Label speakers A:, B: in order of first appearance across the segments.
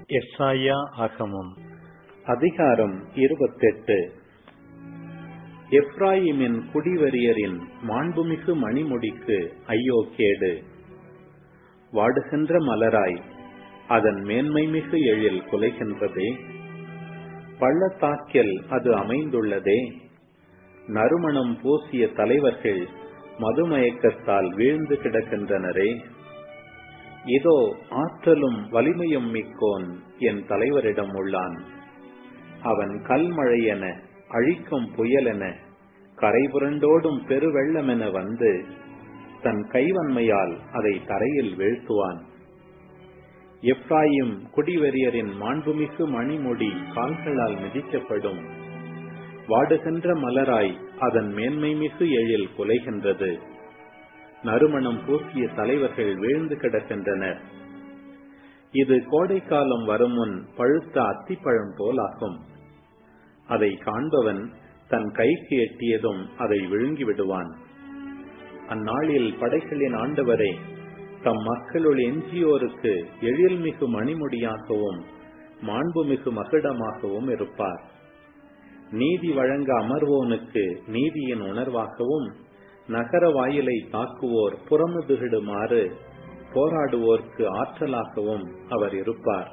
A: எஸ்ஐயா ஆகமம்
B: அதிகாரம் இருபத்தெட்டு எப்ராயிமின் குடிவரியரின் மாண்புமிகு மணிமுடிக்கு ஐயோ கேடு வாடுகின்ற மலராய் அதன் மேன்மைமிகு எழில் குலைகின்றதே பள்ளத்தாக்கில் அது அமைந்துள்ளதே நறுமணம் பூசிய தலைவர்கள் மதுமயக்கத்தால் வீழ்ந்து கிடக்கின்றனரே இதோ ஆற்றலும் வலிமையும் மிக்கோன் என் தலைவரிடம் உள்ளான் அவன் கல்மழையென அழிக்கும் புயலென கரைபுரண்டோடும் பெருவெள்ளமென வந்து தன் கைவன்மையால் அதை தரையில் வீழ்த்துவான் எப்ராயிம் குடிவெறியரின் மாண்புமிகு மணிமுடி கால்களால் மிதிக்கப்படும் வாடுகின்ற மலராய் அதன் மேன்மைமிகு எழில் குலைகின்றது நறுமணம் பூசிய தலைவர்கள் வீழ்ந்து கிடக்கின்றனர் இது கோடைக்காலம் வரும் முன் பழுத்த அத்திப்பழம் போலாகும் அதை காண்பவன் தன் கைக்கு எட்டியதும் அதை விழுங்கி விடுவான் அந்நாளில் படைகளின் ஆண்டவரே தம் மக்களுள் எஞ்சியோருக்கு எழில்மிகு மணிமுடியாகவும் மாண்புமிகு மகுடமாகவும் இருப்பார் நீதி வழங்க அமர்வோனுக்கு நீதியின் உணர்வாகவும் நகர வாயிலை தாக்குவோர் புறமுதுகிடுமாறு போராடுவோர்க்கு ஆற்றலாகவும் அவர் இருப்பார்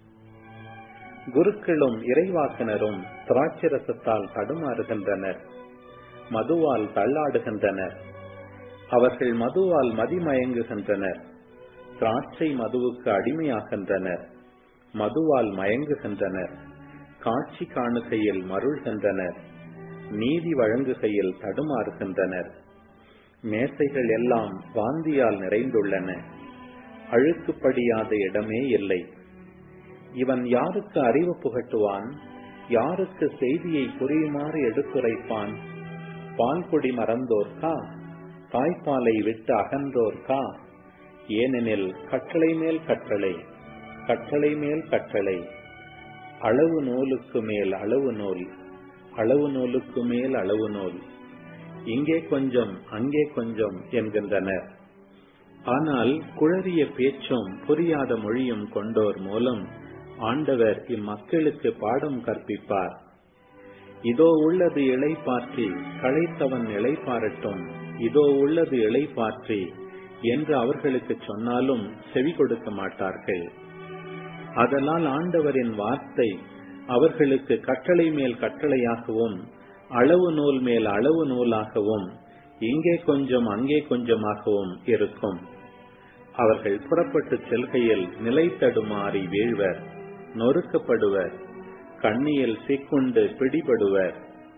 B: குருக்களும் இறைவாக்கனரும் திராட்சரசத்தால் தடுமாறுகின்றனர் மதுவால் தள்ளாடுகின்றனர் அவர்கள் மதுவால் மதிமயங்குகின்றனர் திராட்சை மதுவுக்கு அடிமையாகின்றனர் மதுவால் மயங்குகின்றனர் காட்சி காணுகையில் மருள்கின்றனர் நீதி வழங்குகையில் தடுமாறுகின்றனர் மேசைகள் எல்லாம் வாந்தியால் நிறைந்துள்ளன அழுக்குப்படியாத இடமே இல்லை இவன் யாருக்கு அறிவு புகட்டுவான் யாருக்கு செய்தியை புரியுமாறு எடுத்துரைப்பான் பால்குடி மறந்தோர்க்கா தாய்ப்பாலை விட்டு அகன்றோர்க்கா ஏனெனில் கட்டளை மேல் கட்டளை கட்டளை மேல் கட்டளை அளவு நூலுக்கு மேல் அளவு நூல் அளவு நூலுக்கு மேல் அளவு நூல் இங்கே கொஞ்சம் அங்கே கொஞ்சம் என்கின்றனர் ஆனால் குழறிய பேச்சும் புரியாத மொழியும் கொண்டோர் மூலம் ஆண்டவர் இம்மக்களுக்கு பாடம் கற்பிப்பார் இதோ உள்ளது இளைப்பாற்றி களைத்தவன் இளைப்பாரட்டும் இதோ உள்ளது இளைப்பாற்றி என்று அவர்களுக்கு சொன்னாலும் செவி கொடுக்க மாட்டார்கள் அதனால் ஆண்டவரின் வார்த்தை அவர்களுக்கு கட்டளை மேல் கட்டளையாகவும் அளவு நூல் மேல் அளவு நூலாகவும் இங்கே கொஞ்சம் அங்கே கொஞ்சமாகவும் இருக்கும் அவர்கள் புறப்பட்டு செல்கையில் நிலை தடுமாறி வீழ்வர் நொறுக்கப்படுவர் கண்ணியில் சிக்குண்டு பிடிபடுவர்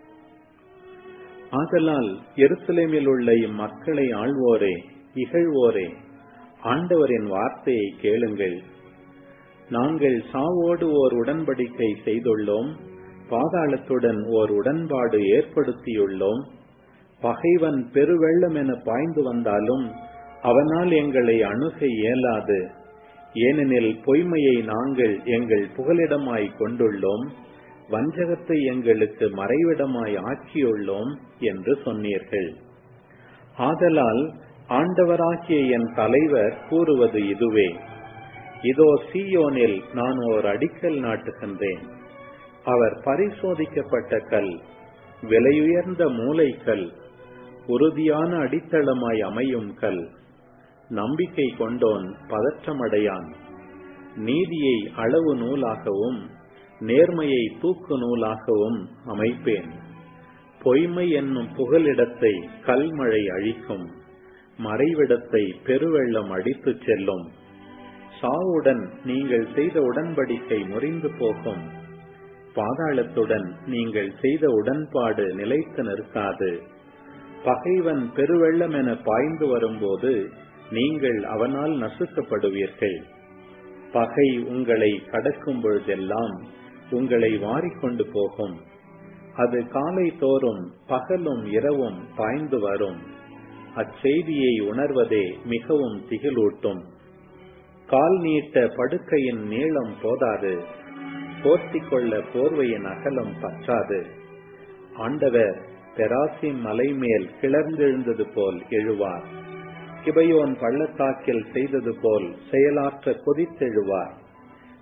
B: ஆதலால் எருசலேமில் உள்ள இம்மக்களை ஆள்வோரே இகழ்வோரே ஆண்டவரின் வார்த்தையை கேளுங்கள் நாங்கள் சாவோடு ஓர் உடன்படிக்கை செய்துள்ளோம் பாதாளத்துடன் ஓர் உடன்பாடு ஏற்படுத்தியுள்ளோம் பகைவன் பெருவெள்ளம் என பாய்ந்து வந்தாலும் அவனால் எங்களை அணுக இயலாது ஏனெனில் பொய்மையை நாங்கள் எங்கள் புகலிடமாய் கொண்டுள்ளோம் வஞ்சகத்தை எங்களுக்கு மறைவிடமாய் ஆக்கியுள்ளோம் என்று சொன்னீர்கள் ஆதலால் ஆண்டவராகிய என் தலைவர் கூறுவது இதுவே இதோ சீயோனில் நான் ஓர் அடிக்கல் நாட்டுகின்றேன் அவர் பரிசோதிக்கப்பட்ட கல் விலையுயர்ந்த மூளைக்கல் உறுதியான அடித்தளமாய் அமையும் கல் நம்பிக்கை கொண்டோன் பதற்றமடையான் நீதியை அளவு நூலாகவும் நேர்மையை தூக்கு நூலாகவும் அமைப்பேன் பொய்மை என்னும் புகலிடத்தை கல்மழை அழிக்கும் மறைவிடத்தை பெருவெள்ளம் அடித்துச் செல்லும் சாவுடன் நீங்கள் செய்த உடன்படிக்கை முறிந்து போகும் பாதாளத்துடன் நீங்கள் செய்த உடன்பாடு நிலைத்து நிற்காது பகைவன் பெருவெள்ளம் என பாய்ந்து வரும்போது நீங்கள் அவனால் நசுக்கப்படுவீர்கள் பகை உங்களை கடக்கும் பொழுதெல்லாம் உங்களை வாரிக்கொண்டு போகும் அது காலை தோறும் பகலும் இரவும் பாய்ந்து வரும் அச்செய்தியை உணர்வதே மிகவும் திகிலூட்டும் கால் நீட்ட படுக்கையின் நீளம் போதாது போர்த்திக் கொள்ள போர்வையின் அகலம் பற்றாது ஆண்டவர் பெராசிம் மலை மேல் கிளர்ந்தெழுந்தது போல் எழுவார் கிபையோன் பள்ளத்தாக்கில் செய்தது போல் செயலாற்ற கொதித்தெழுவார்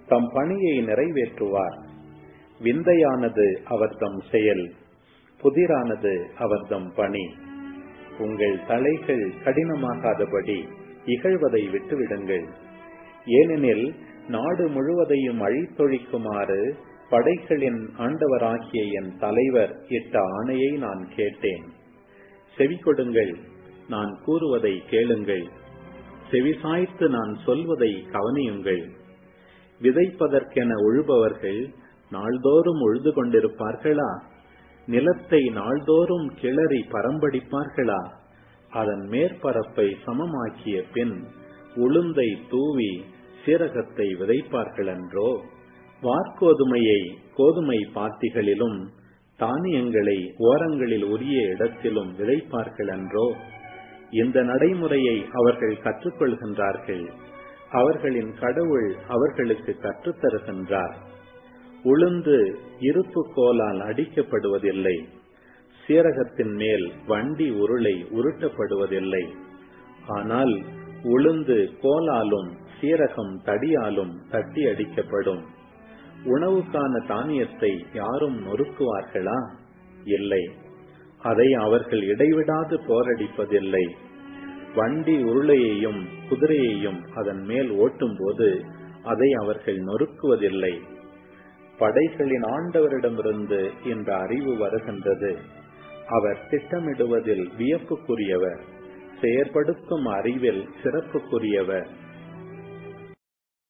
B: தம் பணியை நிறைவேற்றுவார் விந்தையானது அவர்தம் செயல் புதிரானது அவர்தம் பணி உங்கள் தலைகள் கடினமாகாதபடி இகழ்வதை விட்டுவிடுங்கள் ஏனெனில் நாடு முழுவதையும் அழித்தொழிக்குமாறு படைகளின் ஆண்டவராகிய என் தலைவர் இட்ட ஆணையை நான் கேட்டேன் செவி கொடுங்கள் நான் கூறுவதை கேளுங்கள் செவிசாய்த்து நான் சொல்வதை கவனியுங்கள் விதைப்பதற்கென உழுபவர்கள் நாள்தோறும் உழுது கொண்டிருப்பார்களா நிலத்தை நாள்தோறும் கிளறி பரம்படிப்பார்களா அதன் மேற்பரப்பை சமமாக்கிய பின் உளுந்தை தூவி சீரகத்தை விதைப்பார்களென்றோ வார்கோதுமையை கோதுமை பாத்திகளிலும் தானியங்களை ஓரங்களில் உரிய இடத்திலும் விதைப்பார்களென்றோ இந்த நடைமுறையை அவர்கள் கற்றுக்கொள்கின்றார்கள் அவர்களின் கடவுள் அவர்களுக்கு கற்றுத்தருகின்றார் உளுந்து இருப்பு கோலால் அடிக்கப்படுவதில்லை சீரகத்தின் மேல் வண்டி உருளை உருட்டப்படுவதில்லை ஆனால் உளுந்து கோலாலும் சீரகம் தடியாலும் தட்டி அடிக்கப்படும் உணவுக்கான தானியத்தை யாரும் நொறுக்குவார்களா இல்லை அதை அவர்கள் இடைவிடாது போரடிப்பதில்லை வண்டி உருளையையும் குதிரையையும் அதன் மேல் ஓட்டும் போது அதை அவர்கள் நொறுக்குவதில்லை படைகளின் ஆண்டவரிடமிருந்து இந்த அறிவு வருகின்றது அவர் திட்டமிடுவதில் வியப்புக்குரியவர் செயற்படுத்தும் அறிவில் சிறப்புக்குரியவர்